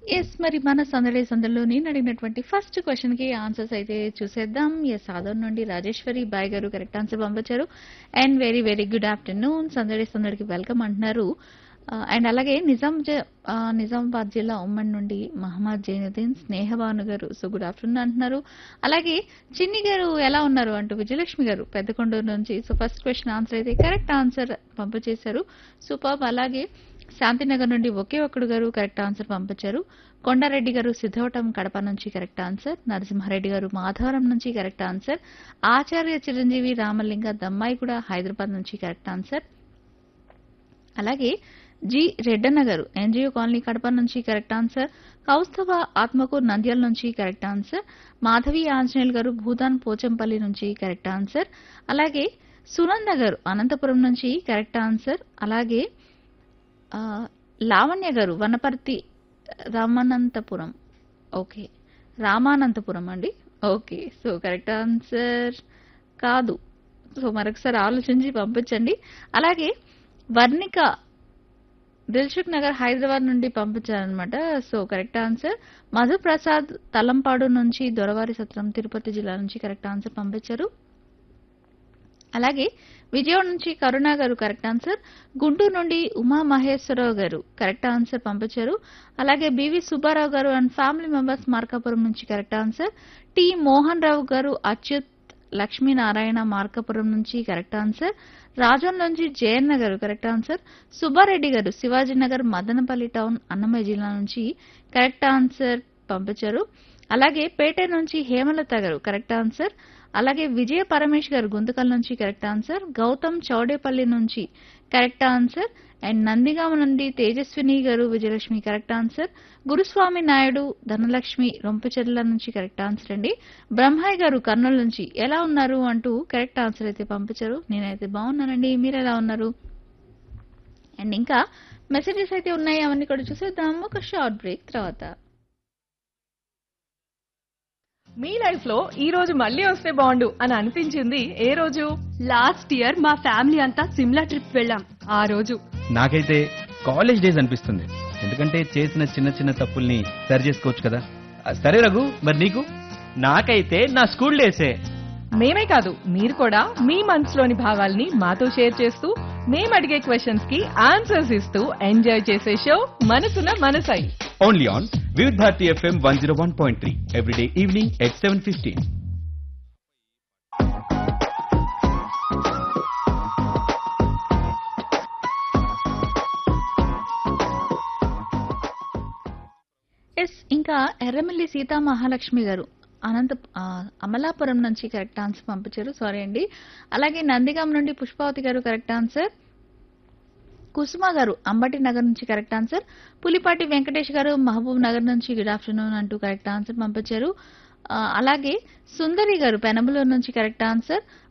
yes మరి మన సందడి సందడిలో నేను అడిగినటువంటి ఫస్ట్ క్వశ్చన్ కి ఆన్సర్స్ అయితే చూసేద్దాం ఎస్ ఆదర్ నుండి రాజేశ్వరి బాయ్ గారు కరెక్ట్ ఆన్సర్ పంపించారు and very very good afternoon సందడి సందడికి వెల్కమ్ అంటున్నారు అండ్ అలాగే నిజాం జ- ఆ, నిజామాబాద్ జిల్లా ఉమ్మడి నుండి మహమ్మద్ జైనుద్దీన్ స్నేహభాను గారు సో గుడ్ ఆఫ్టర్నూన్ అంటున్నారు అలాగే చిన్ని గారు ఎలా ఉన్నారు అంటూ విజయలక్ష్మి గారు పెద్దకొండూరు నుంచి సో ఫస్ట్ క్వశ్చన్ ఆన్సర్ అయితే కరెక్ట్ ఆన్సర్ పంపించేశారు సూపర్ అలాగే శాంతినగర్ నుండి ఒకే ఒక్కడు గారు కరెక్ట్ ఆన్సర్ పంపించారు కొండారెడ్డి గారు సిద్ధవటం కడప నుంచి కరెక్ట్ ఆన్సర్ నరసింహారెడ్డి గారు మాధవరం నుంచి కరెక్ట్ ఆన్సర్ ఆచార్య చిరంజీవి రామలింగ దమ్మాయి కూడా హైదరాబాద్ నుంచి కరెక్ట్ ఆన్సర్ అలాగే G Reddanna garu NGO colony Kadapa నుంచి కరెక్ట్ ఆన్సర్ కౌస్తవ ఆత్మకూర్ నంద్యాల నుంచి కరెక్ట్ ఆన్సర్ మాధవి ఆంజనేయులు గారు భూదాన్ పోచంపల్లి నుంచి కరెక్ట్ ఆన్సర్ అలాగే సునంద గారు అనంతపురం నుంచి కరెక్ట్ ఆన్సర్ అలాగే ఆ, లావణ్య గారు వనపర్తి రామానంతపురం ఓకే రామానంతపురం అండి ఓకే సో కరెక్ట్ ఆన్సర్ కాదు సో మరొకసారి ఆలోచించి పంపించండి అలాగే వర్ణిక దిల్సుఖ్ నగర్ హైదరాబాద్ నుండి పంపించారనమాట so correct answer Madhuprasad Talampadu నుంచి దొరవారి సత్రం తిరుపతి జిల్లా నుంచి కరెక్ట్ ఆన్సర్ పంపించారు అలాగే విజయవాడ నుంచి కరుణ గారు కరెక్ట్ ఆన్సర్ గుంటూరు నుండి ఉమా మహేశ్వరరావు గారు కరెక్ట్ ఆన్సర్ పంపించారు అలాగే బివి సుబ్బారావు గారు అండ్ ఫ్యామిలీ మెంబర్స్ మార్కాపురం నుంచి correct answer T Mohan Rao garu Achyut Lakshminarayana Markapuram నుంచి కరెక్ట్ ఆన్సర్ రాజన్ నుంచి జయన్న గారు కరెక్ట్ ఆన్సర్ సుబ్బారెడ్డి గారు శివాజీనగర్ మదనపల్లి టౌన్ అన్నమయ్య జిల్లా నుంచి కరెక్ట్ ఆన్సర్ పంపించారు అలాగే పేట నుంచి హేమలత గారు కరెక్ట్ ఆన్సర్ అలాగే విజయ పరమేష్ గారు గుంతకల్ నుంచి కరెక్ట్ ఆన్సర్ గౌతమ్ చౌడేపల్లి నుంచి కరెక్ట్ ఆన్సర్ అండ్ నందిగామ నుండి తేజస్విని గారు విజయలక్ష్మి కరెక్ట్ ఆన్సర్ గురుస్వామి నాయుడు ధనలక్ష్మి రొంపచెర్ల నుంచి కరెక్ట్ ఆన్సర్ అండి బ్రహ్మయ్య గారు కర్నూలు నుంచి ఎలా ఉన్నారు అంటూ కరెక్ట్ ఆన్సర్ అయితే పంపించారు నేనైతే బాగున్నానండి మీరు ఎలా ఉన్నారు అండ్ ఇంకా మెసేజెస్ అయితే ఉన్నాయి అవన్నీ కూడా చూసేద్దాం ఒక షార్ట్ బ్రేక్ తర్వాత మీ లైఫ్ లో ఈ రోజు మళ్ళీ వస్తే బాగుండు అని అనిపించింది ఏ రోజు లాస్ట్ ఇయర్ మా ఫ్యామిలీ అంతా సిమ్లా ట్రిప్ వెళ్ళాం ఆ రోజు నాకైతే కాలేజ్ డేస్ అనిపిస్తుంది ఎందుకంటే చేసిన చిన్న చిన్న తప్పుల్ని సరి చేసుకోవచ్చు కదా ఆ, సరే రఘు మరి నీకు నాకైతే నా స్కూల్ డేసే మేమే కాదు మీరు కూడా మీ మనసులోని భావాల్ని మాతో షేర్ చేస్తూ మేము అడిగే క్వశ్చన్స్ కి ఆన్సర్స్ ఇస్తూ ఎంజాయ్ చేసే షో మనసున మనసై only on Vividh Bharati FM one zero one point three every day evening at seven fifteen yes ఇంకా ఎర్రమిల్లి సీతా మహాలక్ష్మి గారు అనంత ఆ, అమలాపురం నుంచి కరెక్ట్ ఆన్సర్ పంపించారు సారీ అండి అలాగే నందిగాం నుండి పుష్పావతి గారు కరెక్ట్ ఆన్సర్ కుసుమ గారు అంబటి నగర్ నుంచి కరెక్ట్ ఆన్సర్ పులిపాటి వెంకటేష్ గారు మహబూబ్ నగర్ నుంచి గుడ్ ఆఫ్టర్నూన్ అంటూ కరెక్ట్ ఆన్సర్ పంపించారు ఆ, అలాగే సుందరి గారు పెనమలూరు నుంచి కరెక్ట్ ఆన్సర్